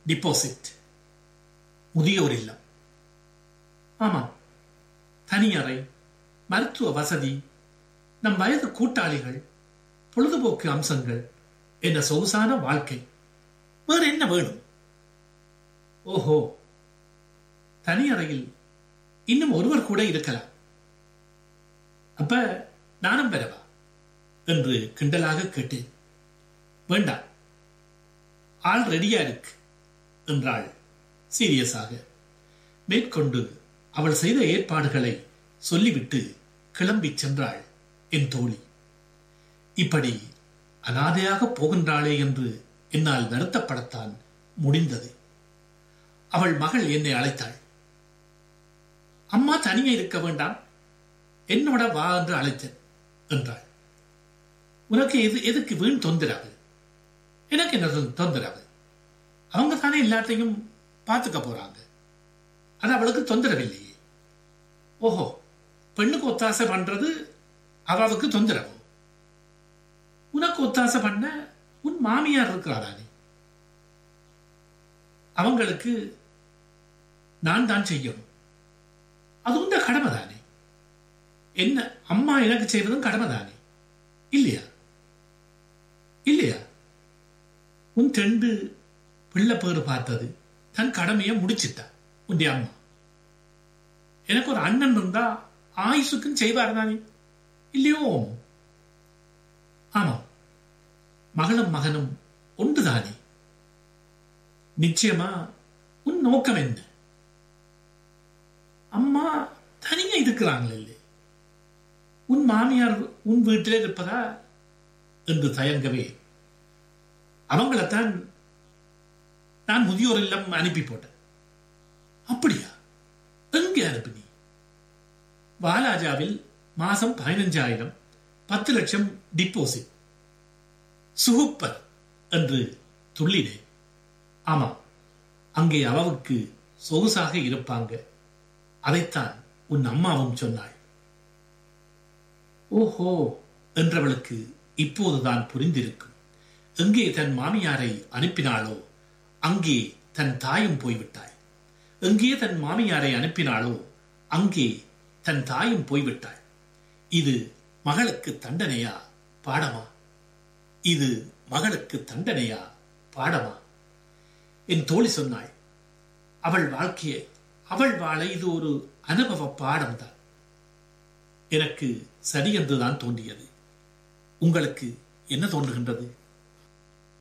deposit முதியோர் இல்லம் ஆமாம் தனியறை மருத்துவ வசதி நம் வயது கூட்டாளிகள் பொழுதுபோக்கு அம்சங்கள் என்ற சொகுசான வாழ்க்கை வேறு என்ன வேணும் ஓஹோ தனியறையில் இன்னும் ஒருவர் கூட இருக்கலாம் அப்ப நானும் பெறவா என்று கிண்டலாக கேட்டேன் வேண்டாம் ஆள் ரெடியா இருக்கு என்றாள் சீரியஸாக மேற்கொண்டு அவள் செய்த ஏற்பாடுகளை சொல்லிவிட்டு கிளம்பிச் சென்றாள் என் தோழி இப்படி அனாதையாக போகின்றாளே என்று என்னால் வருத்தப்படத்தான் முடிந்தது அவள் மகள் என்னை அழைத்தாள் அம்மா தனியே இருக்க வேண்டாம் என்னோட வா என்று அழைத்தேன் என்றாள் உனக்கு எது எதுக்கு வீண் தொந்தரவு எனக்கு என்ன தொ- தொந்தரவு அவங்க தானே எல்லாத்தையும் பார்த்துக்க போறாங்க அது அவளுக்கு தொந்தரவில்லையே ஓஹோ பெண்ணுக்கு ஒத்தாசை பண்றது அவளுக்கு தொந்தரவு உனக்கு ஒத்தாசை பண்ண உன் மாமியார் இருக்கிறாரானே அவங்களுக்கு நான் தான் செய்யணும் அது உண்ட கடமை தானே என்ன அம்மா எனக்கு செய்வதும் கடமை தானே இல்லையா இல்லையா உன் ரெண்டு பிள்ளை பேரு பார்த்தது தன் கடமையை முடிச்சிட்டா உன்டைய அம்மா எனக்கு ஒரு அண்ணன் இருந்தா ஆயுசுக்கும் செய்வார் தானே இல்லையோ ஆமாம் மகளும் மகனும் ஒன்றுதானே நிச்சயமா உன் நோக்கம் என்ன அம்மா தனியா இருக்கிறாங்களே உன் மாமியார் உன் வீட்டிலே இருப்பதா என்று தயங்கவே அவங்களைத்தான் நான் முதியோர் இல்லம் அனுப்பி போட்டேன் அப்படியா எங்கே அனுப்பினி வாலாஜாவில் மாசம் பதினஞ்சாயிரம் பத்து லட்சம் டிப்போசிட் சுகுப்பர் என்று துள்ளினேன் ஆமா அங்கே அவவுக்கு சொகுசாக இருப்பாங்க அதைத்தான் உன் அம்மாவும் சொன்னாள் ஓஹோ என்றவளுக்கு இப்போதுதான் புரிந்திருக்கும் எங்கே தன் மாமியாரை அனுப்பினாளோ அங்கே தன் தாயும் போய்விட்டாள் எங்கே தன் மாமியாரை அனுப்பினாளோ அங்கே தன் தாயும் போய்விட்டாள் இது மகளுக்கு தண்டனையா பாடமா இது மகளுக்கு தண்டனையா பாடமா என் தோழி சொன்னாள் அவள் வாழ்க்கையை அவள் வாழ இது ஒரு அனுபவ பாடம்தான் எனக்கு சரி என்றுதான் தோன்றியது உங்களுக்கு என்ன தோன்றுகின்றது